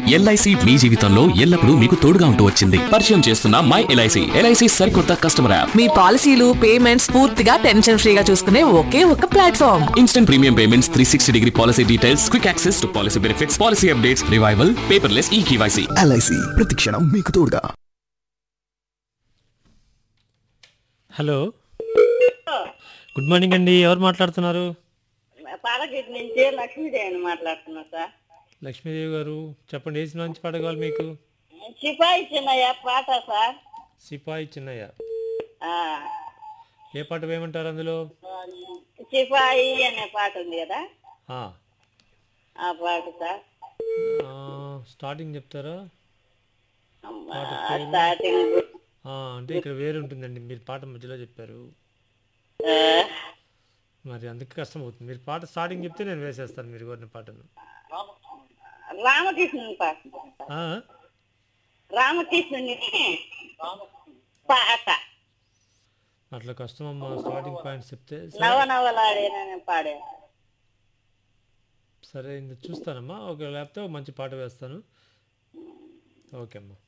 LIC మీ జీవితంలో ఎల్లప్పుడూ మీకు తోడుగా ఉంటూ వచ్చింది పరిచయం చేస్తున్న మై ఎల్ఐసి ఎల్ఐసి సరికొత్త కస్టమర్ యాప్ మీ పాలసీలు పేమెంట్స్ పూర్తిగా టెన్షన్ ఫ్రీగా చూసుకునే ఒకే ఒక platform instant premium payments three sixty degree policy details quick access to policy benefits policy updates revival paperless e KYC LIC ప్రతిక్షణం మీకు తోడుగా హలో గుడ్ మార్నింగ్ అండి ఎవరు మాట్లాడుతున్నారు పాలగిరి నుంచి లక్ష్మీదేవిని మాట్లాడుతున్నా సార్ లక్ష్మీదేవి గారు చెప్పండి ఏ సినిమా నుంచి పాట కావాలి మీకు సిపాయి చిన్నయ్య పాట సార్ సిపాయి చిన్నయ్య ఆ, ఏ పాట వేయమంటారు అందులో సిపాయి అనే పాట ఉంది కదా ఆ, ఆ పాట సార్ ఆ, స్టార్టింగ్ చెప్తారా ఆ, స్టార్టింగ్ ఆ, అంటే ఇక్కడ వేరు ఉంటుందండి మీరు పాట మధ్యలో చెప్పారు ఆ, మరి అందుకే కష్టం అవుతుంది మీరు పాట స్టార్టింగ్ చెప్తే నేను వేసేస్తాను మీరు కోరిన పాటను రామకృష్ణుని పాట ఆ, రామకృష్ణుని పాట అట్లా కష్టం అమ్మా స్టార్టింగ్ పాయింట్స్ చెప్తే సరే, నవనవలాడేనని పాడే సరే ఇంక చూస్తానమ్మా ఒక లేకపోతే ఒక మంచి పాట వేస్తాను ఓకే అమ్మా